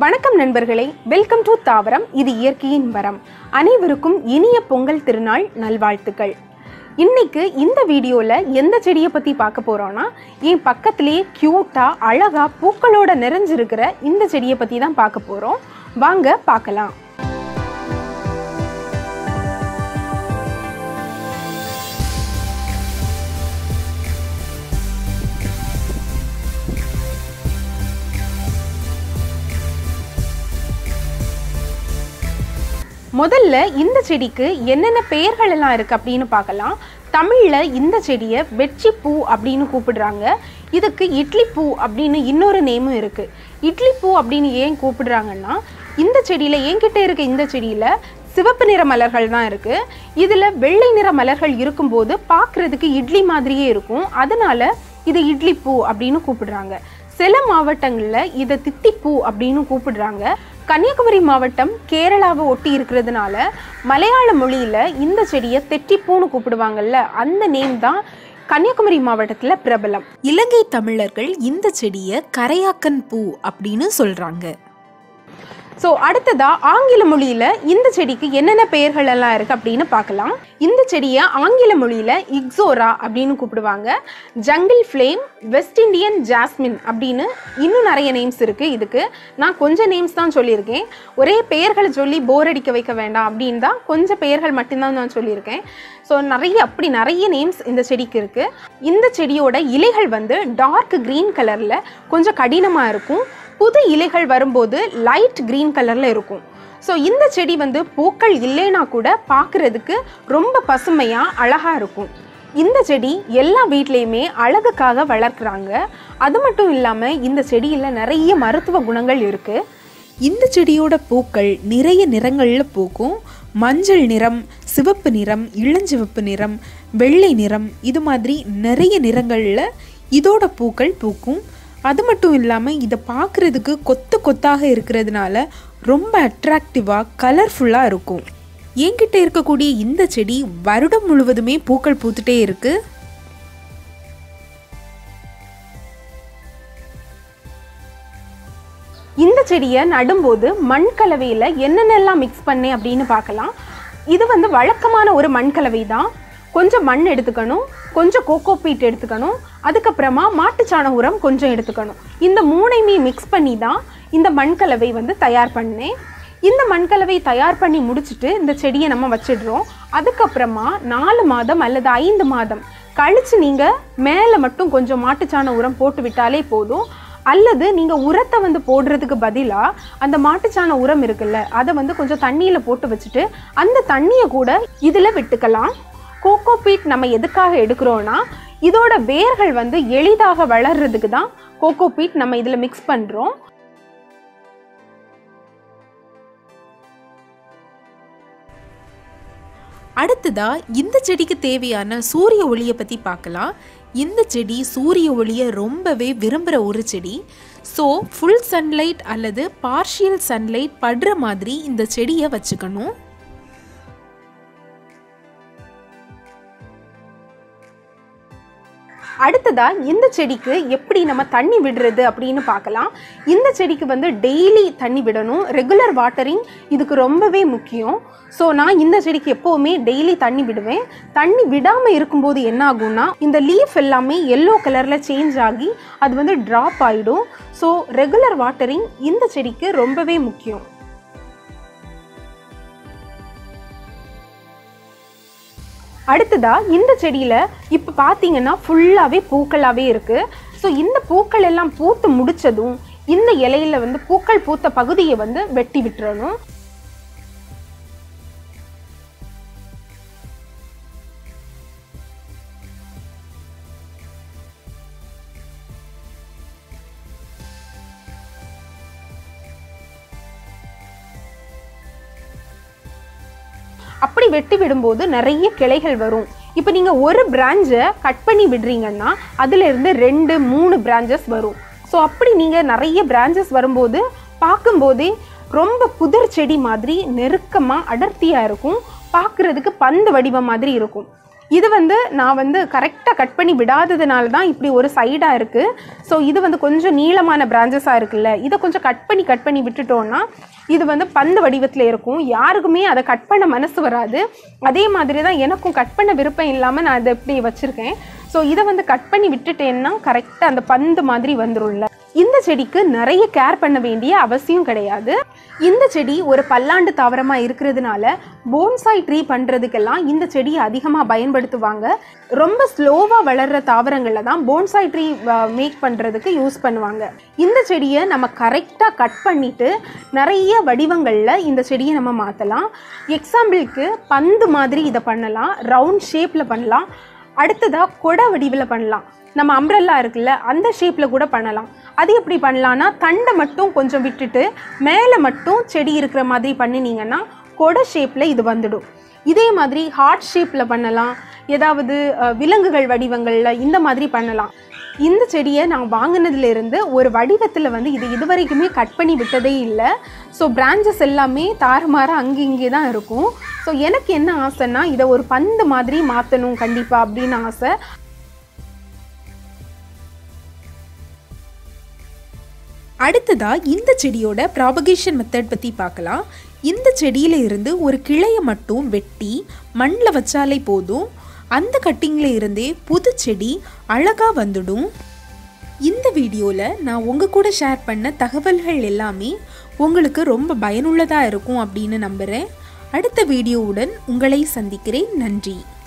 வணக்கம் நண்பர்களே welcome to தாவரம் இது இயற்கையின் வரம் அனைவருக்கும் இனிய பொங்கல் திருநாள் நல்வாழ்த்துக்கள் இன்னைக்கு இந்த வீடியோவில் எந்த செடியை பற்றி பார்க்க போகிறோன்னா என் பக்கத்துலேயே க்யூட்டாக அழகாக பூக்களோட நிறைஞ்சிருக்கிற இந்த செடியை பற்றி தான் பார்க்க போகிறோம் வாங்க பார்க்கலாம் முதல்ல இந்த செடிக்கு என்னென்ன பெயர்கள் எல்லாம் இருக்கு அப்படின்னு பார்க்கலாம் தமிழ்ல இந்த செடியை வெட்சி பூ அப்படின்னு கூப்பிடுறாங்க இதுக்கு இட்லி பூ அப்படின்னு இன்னொரு நேமும் இருக்கு இட்லி பூ அப்படின்னு ஏன் கூப்பிடுறாங்கன்னா இந்த செடியில என்கிட்ட இருக்க இந்த செடியில சிவப்பு நிற மலர்கள் தான் இருக்கு இதுல வெள்ளை நிற மலர்கள் இருக்கும்போது பார்க்கிறதுக்கு இட்லி மாதிரியே இருக்கும் அதனால இது இட்லி பூ அப்படின்னு கூப்பிடுறாங்க சில மாவட்டங்களில் இதை தித்திப்பூ அப்படின்னு கூப்பிடுறாங்க கன்னியாகுமரி மாவட்டம் கேரளாவை ஒட்டி இருக்கிறதுனால மலையாள மொழியில் இந்த செடியை தெட்டிப்பூன்னு கூப்பிடுவாங்கல்ல அந்த நேம் தான் கன்னியாகுமரி மாவட்டத்தில் பிரபலம் இலங்கை தமிழர்கள் இந்த செடியை கரையாக்கன் பூ அப்படின்னு சொல்றாங்க ஸோ அடுத்ததா ஆங்கில மொழியில் இந்த செடிக்கு என்னென்ன பெயர்கள் எல்லாம் இருக்குது அப்படின்னு பார்க்கலாம் இந்த செடியை ஆங்கில மொழியில் இக்ஸோரா அப்படின்னு கூப்பிடுவாங்க jungle flame west Indian jasmine அப்படின்னு இன்னும் நிறைய நேம்ஸ் இருக்குது இதுக்கு நான் கொஞ்சம் நேம்ஸ் தான் சொல்லியிருக்கேன் ஒரே பெயர்களை சொல்லி போர் அடிக்க வைக்க வேண்டாம் அப்படின்னு தான் கொஞ்சம் பெயர்கள் மட்டும்தான் நான் சொல்லியிருக்கேன் ஸோ நிறைய அப்படி நிறைய நேம்ஸ் இந்த செடிக்கு இருக்குது இந்த செடியோட இலைகள் வந்து டார்க் க்ரீன் கலரில் கொஞ்சம் கடினமாக இருக்கும் புது இலைகள் வரும்போது லைட் க்ரீன் கலரில் இருக்கும் ஸோ இந்த செடி வந்து பூக்கள் இல்லைனா கூட பார்க்குறதுக்கு ரொம்ப பசுமையாக அழகாக இருக்கும் இந்த செடி எல்லா வீட்லேயுமே அழகுக்காக வளர்க்குறாங்க அது மட்டும் இல்லாமல் இந்த செடியில் நிறைய மருத்துவ குணங்கள் இருக்குது இந்த செடியோட பூக்கள் நிறைய நிறங்கள்ல பூக்கும் மஞ்சள் நிறம் சிவப்பு நிறம் இளஞ்சிவப்பு நிறம் வெள்ளை நிறம் இது மாதிரி நிறைய நிறங்கள்ல இதோட பூக்கள் பூக்கும் அது மட்டும் இல்லாமல் இதை பார்க்குறதுக்கு கொத்து கொத்தாக இருக்கிறதுனால ரொம்ப அட்ராக்டிவாக கலர்ஃபுல்லாக இருக்கும் என்கிட்ட இருக்கக்கூடிய இந்த செடி வருடம் முழுவதுமே பூக்கள் பூத்துட்டே இருக்கு இந்த செடியை நடும்போது மண் கலவையில் என்னென்னலாம் மிக்ஸ் பண்ணேன் அப்படின்னு பார்க்கலாம் இது வந்து வழக்கமான ஒரு மண் கலவை தான் கொஞ்சம் மண் எடுத்துக்கணும் கொஞ்சம் கோகோ பீட் எடுத்துக்கணும் அதுக்கப்புறமா மாட்டுச்சாண உரம் கொஞ்சம் எடுத்துக்கணும் இந்த மூணையுமே மிக்ஸ் பண்ணி தான் இந்த மண் கலவை வந்து தயார் பண்ணேன் இந்த மண்கலவை தயார் பண்ணி முடிச்சுட்டு இந்த செடியை நம்ம வச்சிடுறோம் அதுக்கப்புறமா நாலு மாதம் அல்லது ஐந்து மாதம் கழித்து நீங்கள் மேலே மட்டும் கொஞ்சம் மாட்டுச்சாண உரம் போட்டு விட்டாலே போதும் அல்லது நீங்கள் உரத்தை வந்து போடுறதுக்கு பதிலாக அந்த மாட்டுச்சாண உரம் இருக்குல்ல அதை வந்து கொஞ்சம் தண்ணியில் போட்டு வச்சுட்டு அந்த தண்ணியை கூட இதில் விட்டுக்கலாம் கோகோ பீட் நம்ம எதுக்காக எடுக்கிறோன்னா இதோட வேர்கள் வந்து எளிதாக வளர்றதுக்கு தான் கோகோ பீட் நம்ம இதில் மிக்ஸ் பண்ணுறோம் அடுத்ததா இந்த செடிக்கு தேவையான சூரிய ஒளியை பற்றி பார்க்கலாம் இந்த செடி சூரிய ஒளியை ரொம்பவே விரும்புகிற ஒரு செடி ஸோ ஃபுல் சன்லைட் அல்லது பார்ஷியல் சன்லைட் படுற மாதிரி இந்த செடியை வச்சுக்கணும் அடுத்ததா இந்த செடிக்கு எப்படி நம்ம தண்ணி விடுறது அப்படின்னு பார்க்கலாம் இந்த செடிக்கு வந்து டெய்லி தண்ணி விடணும் ரெகுலர் வாட்டரிங் இதுக்கு ரொம்பவே முக்கியம் ஸோ நான் இந்த செடிக்கு எப்போவுமே டெய்லி தண்ணி விடுவேன் தண்ணி விடாமல் இருக்கும்போது என்ன ஆகும்னா இந்த லீஃப் எல்லாமே எல்லோ கலரில் சேஞ்ச் ஆகி அது வந்து ட்ராப் ஆகிடும் ஸோ ரெகுலர் வாட்டரிங் இந்த செடிக்கு ரொம்பவே முக்கியம் அடுத்ததா இந்த செடியில இப்போ பார்த்தீங்கன்னா ஃபுல்லாகவே பூக்களாகவே இருக்கு ஸோ இந்த பூக்கள் எல்லாம் பூத்து முடிச்சதும் இந்த இலையில வந்து பூக்கள் பூத்த பகுதியை வந்து வெட்டி விட்டுறணும் அப்படி வெட்டி விடும்போது நிறைய கிளைகள் வரும் இப்போ நீங்கள் ஒரு பிரான்ச்சை கட் பண்ணி விடுறீங்கன்னா அதுலேருந்து ரெண்டு மூணு பிரான்ச்சஸ் வரும் ஸோ அப்படி நீங்கள் நிறைய பிரான்ச்சஸ் வரும்போது பார்க்கும்போதே ரொம்ப புதர் செடி மாதிரி நெருக்கமாக அடர்த்தியாக இருக்கும் பார்க்குறதுக்கு பந்து வடிவம் மாதிரி இருக்கும் இது வந்து நான் வந்து கரெக்டாக கட் பண்ணி விடாததுனால தான் இப்படி ஒரு சைடாக இருக்குது ஸோ இது வந்து கொஞ்சம் நீளமான பிரான்ச்சஸாக இருக்குல்ல இதை கொஞ்சம் கட் பண்ணி கட் பண்ணி விட்டுட்டோம்னா இது வந்து பந்து வடிவத்தில் இருக்கும் யாருக்குமே அதை கட் பண்ண மனசு வராது அதே மாதிரி தான் எனக்கும் கட் பண்ண விருப்பம் இல்லாமல் நான் இதை இப்படி வச்சுருக்கேன் ஸோ இதை வந்து கட் பண்ணி விட்டுட்டேன்னா கரெக்டாக அந்த பந்து மாதிரி வந்துரும்ல இந்த செடிக்கு நிறைய கேர் பண்ண வேண்டிய அவசியம் கிடையாது இந்த செடி ஒரு பல்லாண்டு தாவரமாக இருக்கிறதுனால போன்சாய் ட்ரீ பண்ணுறதுக்கெல்லாம் இந்த செடியை அதிகமாக பயன்படுத்துவாங்க ரொம்ப ஸ்லோவாக வளர்கிற தாவரங்களில் தான் போன்சாய் ட்ரீ மேக் பண்ணுறதுக்கு யூஸ் பண்ணுவாங்க இந்த செடியை நம்ம கரெக்டாக கட் பண்ணிவிட்டு நிறைய வடிவங்களில் இந்த செடியை நம்ம மாற்றலாம் எக்ஸாம்பிளுக்கு பந்து மாதிரி இதை பண்ணலாம் ரவுண்ட் ஷேப்பில் பண்ணலாம் அடுத்ததாக கொடை வடிவில் பண்ணலாம் நம்ம அம்ப்ரெல்லா இருக்குல்ல அந்த ஷேப்பில் கூட பண்ணலாம் அது எப்படி பண்ணலான்னா தண்டை மட்டும் கொஞ்சம் விட்டுட்டு மேலே மட்டும் செடி இருக்கிற மாதிரி பண்ணினீங்கன்னா கொடை ஷேப்பில் இது வந்துடும் இதே மாதிரி ஹார்ட் ஷேப்பில் பண்ணலாம் ஏதாவது அஹ், விலங்குகள் வடிவங்களில் இந்த மாதிரி பண்ணலாம் இந்த செடியை நான் வாங்கினதுலேருந்து ஒரு வடிவத்தில் வந்து இது இதுவரைக்குமே கட் பண்ணி விட்டதே இல்லை ஸோ பிரான்ச்சஸ் எல்லாமே தாறுமாற அங்கே இங்கே தான் இருக்கும் ஸோ எனக்கு என்ன ஆசைன்னா இதை ஒரு பந்து மாதிரி மாற்றணும் கண்டிப்பாக அப்படின்னு ஆசை அடுத்ததா இந்த செடியோட ப்ராபகேஷன் மெத்தட் பற்றி பார்க்கலாம் இந்த செடியில இருந்து ஒரு கிளையை மட்டும் வெட்டி மண்ணில் வச்சாலே போதும் அந்த கட்டிங்கில் இருந்தே புது செடி அழகாக வந்துடும் இந்த வீடியோவில் நான் உங்கள் கூட ஷேர் பண்ண தகவல்கள் எல்லாமே உங்களுக்கு ரொம்ப பயனுள்ளதாக இருக்கும் அப்படின்னு நம்புகிறேன் அடுத்த வீடியோவுடன் உங்களை சந்திக்கிறேன் நன்றி